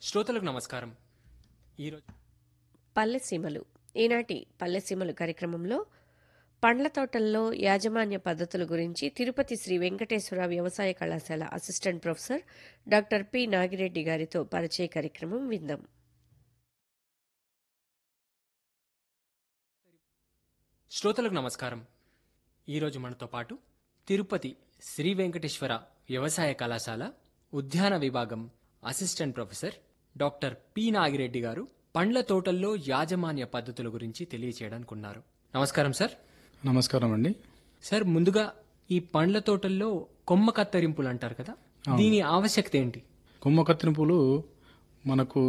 శ్రోతలకు నమస్కారం ఈరోజు పల్లెసీమలు ఈనాటి పల్లెసీమలు కార్యక్రమంలో పండ్ల తోటల్లో యాజమాన్య పద్ధతుల గురించి తిరుపతి శ్రీ వెంకటేశ్వర వ్యవసాయ కళాశాల assistant professor doctor P Nagireddy గారితో పరిచయ కార్యక్రమం విందాం శ్రోతలకు నమస్కారం ఈరోజు మనతో పాటు తిరుపతి శ్రీ వెంకటేశ్వర వ్యవసాయ కళాశాల ఉద్యాన విభాగం assistant professor doctor P Nagireddy గారు పండ్ల తోటల్లో యాజమాన్య పద్ధతుల గురించి తెలియచేయడానికి ఉన్నారు నమస్కారం సార్ నమస్కారం అండి సార్ ముందుగా ఈ పండ్ల తోటల్లో కొమ్మ కత్తిరింపులు అంటారు కదా దీని ఆవశ్యకత ఏంటి కొమ్మ కత్తిరింపులు మనకు